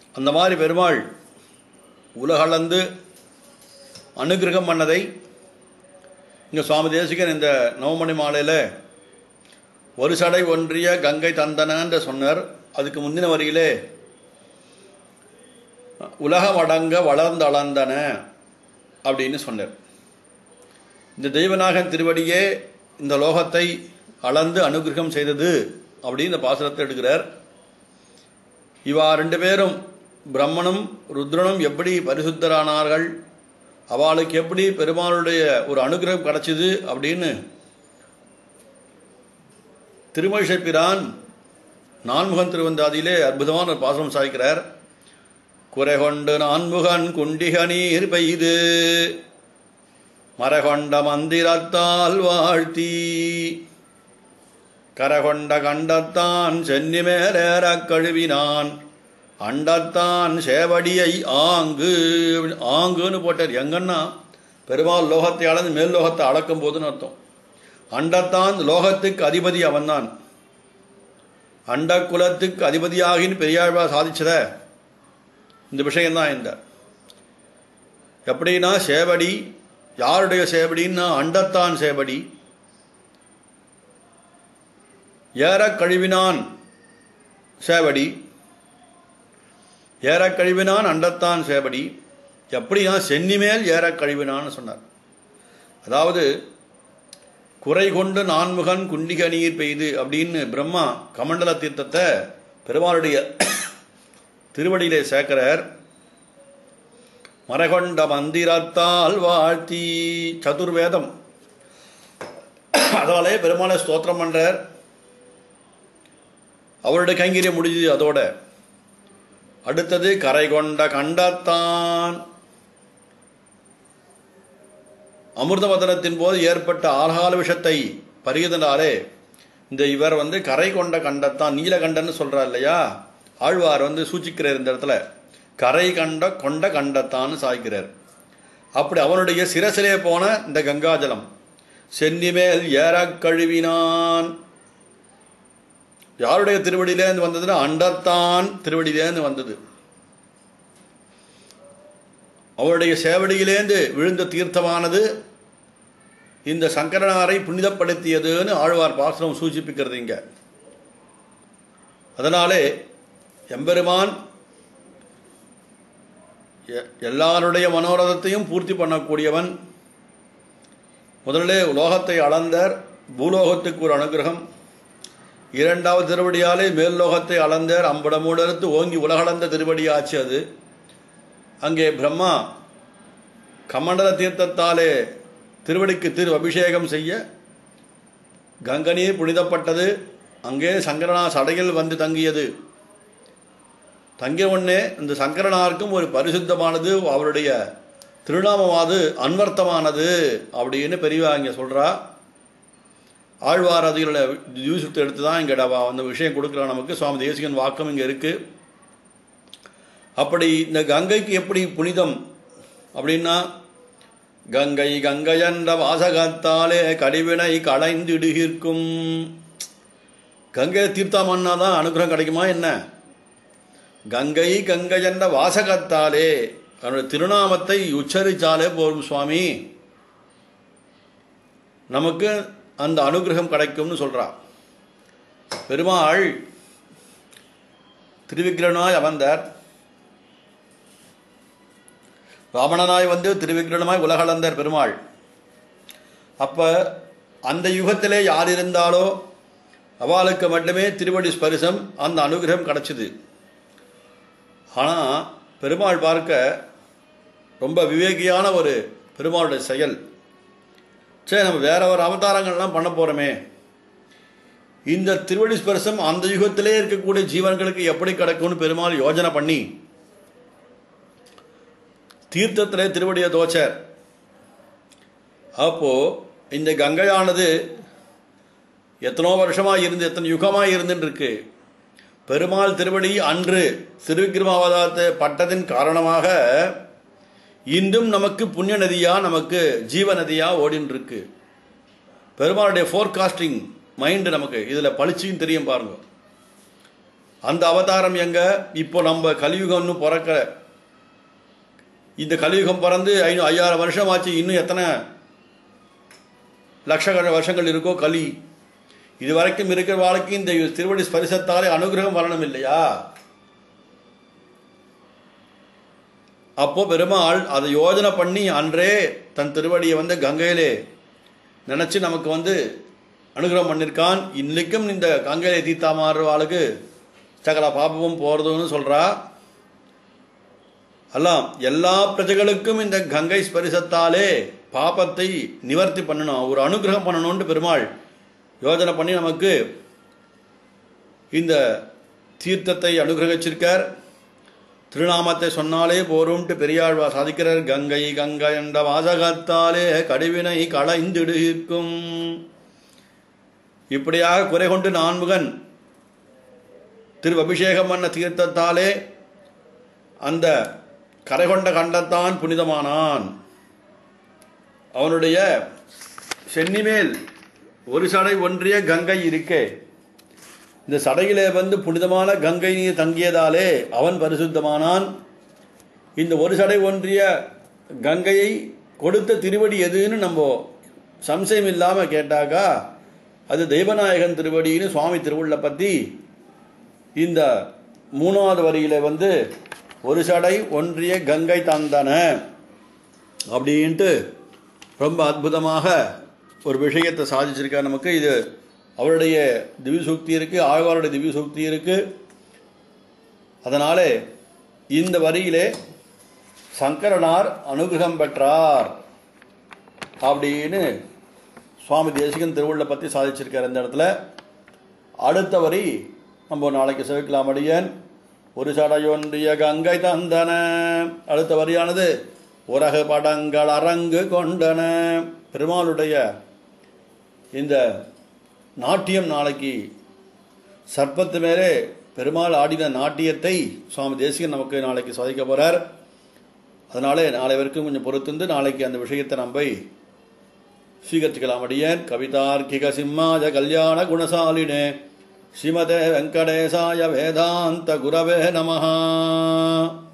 அந்த மாதிரி பெருமாள் உலகளந்து அனுகிரகம் பண்ணதை இங்கே சுவாமி தேசிகன் இந்த நவமணி மாலையில் ஒரு சடை ஒன்றிய கங்கை தந்தனன்ற சொன்னார் அதுக்கு முந்தின வரியிலே உலகம் அடங்க வளர்ந்து அளந்தன அப்படின்னு சொன்னார் இந்த தெய்வநாகன் திருவடியே இந்த லோகத்தை அளந்து அனுகிரகம் செய்தது அப்படின்னு இந்த பாசுரத்தை எடுக்கிறார் இவா ரெண்டு பேரும் பிரம்மனும் ருத்ரனும் எப்படி பரிசுத்தரானார்கள் அவளுக்கு எப்படி பெருமாளுடைய ஒரு அனுகிரகம் கிடைச்சிது அப்படின்னு திருமழிசை பிரான் நான்முகன் திருவந்தாதியிலே அற்புதமான ஒரு பாசனம் சாய்க்கிறார் குறை கொண்டு நான்முகன் குண்டிக நீர் பெய்து மரகொண்ட மந்திரத்தால் வாழ்த்தி கரகொண்ட கண்டத்தான் சென்னி மேலேறக் கழுவினான் அண்டத்தான் சேவடியை ஆங்கு ஆங்குன்னு போட்டார் எங்கன்னா பெருமாள் லோகத்தை அளந்து மேல் லோகத்தை அளக்கும் போதுன்னு அர்த்தம் அண்டத்தான் லோகத்துக்கு அதிபதி அவன்தான் அண்ட குலத்துக்கு அதிபதியாகின்னு பெரியாழ்வா சாதிச்சத இந்த விஷயம்தான் இந்த எப்படின்னா சேவடி யாருடைய சேவடின்னா அண்டத்தான் சேவடி ஏற கழுவினான் சேவடி ஏற கழுவினான் அண்டத்தான் சேவடி எப்படின்னா சென்னி மேல் ஏற கழுவினான்னு சொன்னார் அதாவது குறை கொண்டு நான்முகன் குண்டிக நீர் பெய்து அப்படின்னு பிரம்மா கமண்டல தீர்த்தத்தை பெருமாளுடைய திருவடியிலே சேர்க்கிறார் மரகொண்ட மந்திரத்தால் வாழ்த்தி சதுர்வேதம் அதாலே பெருமாளை ஸ்தோத்திரம் பண்றார் அவருடைய கைங்கரியம் முடிஞ்சது அதோட அடுத்தது கரை கொண்ட கண்டத்தான் அமிர்தவதனத்தின் போது ஏற்பட்ட ஆல்கால விஷத்தை பருகினாலே இந்த இவர் வந்து கரை கொண்ட கண்டத்தான் நீலகண்டன்னு சொல்றார் இல்லையா ஆழ்வார் வந்து சூச்சிக்கிறார் இந்த இடத்துல கரை கண்ட கொண்ட கண்டத்தான்னு சாய்க்கிறார் அப்படி அவனுடைய சிரசிலே போன இந்த கங்காஜலம் சென்னி மேல் ஏறக் கழுவினான் யாருடைய திருவடியிலேருந்து வந்ததுன்னா அண்டத்தான் திருவடியிலேருந்து வந்தது அவருடைய சேவடியிலேந்து விழுந்த தீர்த்தமானது இந்த சங்கரனாரை புனிதப்படுத்தியதுன்னு ஆழ்வார் பாசனம் சூச்சிப்பிக்கிறது இங்க அதனாலே எம்பெருமான் எ- எல்லாருடைய மனோரதத்தையும் பூர்த்தி பண்ணக்கூடியவன் முதல்ல லோகத்தை அளந்தார் பூலோகத்துக்கு ஒரு அனுகிரகம் இரண்டாவது திருவடியாலே மேல் லோகத்தை அளந்தார் அம்படமூடறுத்து ஓங்கி உலகளந்த திருவடியாச்சு அது அங்கே பிரம்மா கமண்டல தீர்த்தத்தாலே திருவடிக்கு திரு அபிஷேகம் செய்ய கங்கனீர் புனிதப்பட்டது அங்கே சங்கரனா சடையில் வந்து தங்கியது தங்கிய உடனே இந்த சங்கரனாருக்கும் ஒரு பரிசுத்தமானது அவருடைய திருநாமமானது அன்வர்த்தமானது அப்படின்னு பெரியவா இங்கே சொல்றா ஆழ்வார் அதிகளோட யூசுத்தை எடுத்து தான் இங்கே அந்த விஷயம் கொடுக்குறா நமக்கு சுவாமி தேசிகன் வாக்கம் இங்கே இருக்கு அப்படி இந்த கங்கைக்கு எப்படி புனிதம் அப்படின்னா கங்கை கங்கையன்ற வாசகத்தாலே கடிவினை களைந்திடுகிற்கும் கங்கை தீர்த்தமன்னா தான் அனுகிரகம் கிடைக்குமா என்ன கங்கை கங்கை என்ற வாசகத்தாலே அவனுடைய திருநாமத்தை உச்சரித்தாலே போரும் சுவாமி நமக்கு அந்த அனுகிரகம் கிடைக்கும்னு சொல்றா பெருமாள் திருவிக்கிரனாய் அமர்ந்தார் ராவணனாய் வந்து திருவிக்கிரணமாய் உலகளந்தார் பெருமாள் அப்ப அந்த யுகத்திலே யார் இருந்தாலோ அவளுக்கு மட்டுமே திருவடி ஸ்பரிசம் அந்த அனுகிரகம் கிடைச்சிது ஆனால் பெருமாள் பார்க்க ரொம்ப விவேகியான ஒரு பெருமாளுடைய செயல் சரி நம்ம வேற ஒரு அவதாரங்கள்லாம் பண்ண போறோமே இந்த திருவடி ஸ்பர்சம் அந்த யுகத்திலே இருக்கக்கூடிய ஜீவன்களுக்கு எப்படி கிடைக்கும்னு பெருமாள் யோஜனை பண்ணி தீர்த்தத்திலே திருவடியை தோச்சார் அப்போ இந்த கங்கையானது எத்தனோ வருஷமா இருந்து எத்தனை யுகமா இருந்துட்டு இருக்கு பெருமாள் திருவடி அன்று திருவிக்கிரமாவதாரத்தை பட்டதின் காரணமாக இன்றும் நமக்கு புண்ணிய நதியா நமக்கு ஜீவ நதியா ஓடின்னு இருக்கு பெருமாளுடைய ஃபோர்காஸ்டிங் மைண்டு நமக்கு இதில் பளிச்சுன்னு தெரியும் பாருங்க அந்த அவதாரம் எங்க இப்போ நம்ம கலியுகம்னு பிறக்க இந்த கலியுகம் பிறந்து ஐநூ ஐயாயிரம் வருஷம் ஆச்சு இன்னும் எத்தனை லட்சக்கண வருஷங்கள் இருக்கோ கலி இது வரைக்கும் இருக்கிற வாழ்க்கை இந்த திருவடி ஸ்பரிசத்தாலே அனுகிரகம் வரணும் இல்லையா அப்போ பெருமாள் அதை யோஜனை பண்ணி அன்றே தன் திருவடியை வந்து கங்கையிலே நினைச்சு நமக்கு வந்து அனுகிரகம் பண்ணியிருக்கான் இன்னைக்கும் இந்த கங்கையிலே தீத்தா மாறுவாளுக்கு சகல பாபமும் போறதுன்னு சொல்றா எல்லாம் எல்லா பிரஜைகளுக்கும் இந்த கங்கை ஸ்பரிசத்தாலே பாபத்தை நிவர்த்தி பண்ணணும் ஒரு அனுகிரகம் பண்ணணும்னு பெருமாள் யோஜனை பண்ணி நமக்கு இந்த தீர்த்தத்தை அனுகிரகிச்சிருக்கார் திருநாமத்தை சொன்னாலே போரும்ட்டு பெரியாழ்வா சாதிக்கிறார் கங்கை கங்கை என்ற வாசகத்தாலே கடுவினை களைந்திடுகிற்கும் இப்படியாக குறை கொண்டு நான்முகன் திரு அபிஷேகம் பண்ண தீர்த்தத்தாலே அந்த கரை கொண்ட கண்டத்தான் புனிதமானான் அவனுடைய சென்னிமேல் ஒரு சடை ஒன்றிய கங்கை இருக்கே இந்த சடையிலே வந்து புனிதமான கங்கை நீர் தங்கியதாலே அவன் பரிசுத்தமானான் இந்த ஒரு சடை ஒன்றிய கங்கையை கொடுத்த திருவடி எதுன்னு நம்ம சம்சயம் இல்லாமல் கேட்டாக்கா அது தெய்வநாயகன் திருவடின்னு சுவாமி திருவுள்ள பற்றி இந்த மூணாவது வரியில வந்து ஒரு சடை ஒன்றிய கங்கை தந்தன அப்படின்ட்டு ரொம்ப அற்புதமாக ஒரு விஷயத்தை சாதிச்சிருக்கார் நமக்கு இது அவருடைய திவ்ய சக்தி இருக்கு ஆழ்வாருடைய திவ்ய சக்தி இருக்கு அதனாலே இந்த வரியிலே சங்கரனார் அனுகிரகம் பெற்றார் அப்படின்னு சுவாமி தேசிகன் திருவுள்ள பற்றி சாதிச்சிருக்கார் இந்த இடத்துல அடுத்த வரி நம்ம நாளைக்கு செவிக்கலாம் அடியன் ஒரு சடையொன்றிய கங்கை தந்தன அடுத்த வரியானது உரகு படங்கள் அரங்கு கொண்டன பெருமாளுடைய இந்த நாட்டியம் நாளைக்கு சர்ப்பத்து மேலே பெருமாள் ஆடின நாட்டியத்தை சுவாமி தேசிகன் நமக்கு நாளைக்கு சாதிக்க போறார் அதனாலே நாளை வரைக்கும் கொஞ்சம் பொறுத்திருந்து நாளைக்கு அந்த விஷயத்தை நம்பை ஸ்வீகரிச்சுக்கலாம் அடியேன் கவிதார்க்கிக சிம்மாஜ கல்யாண குணசாலினே ஸ்ரீமதே வெங்கடேசாய வேதாந்த குரவே நமஹா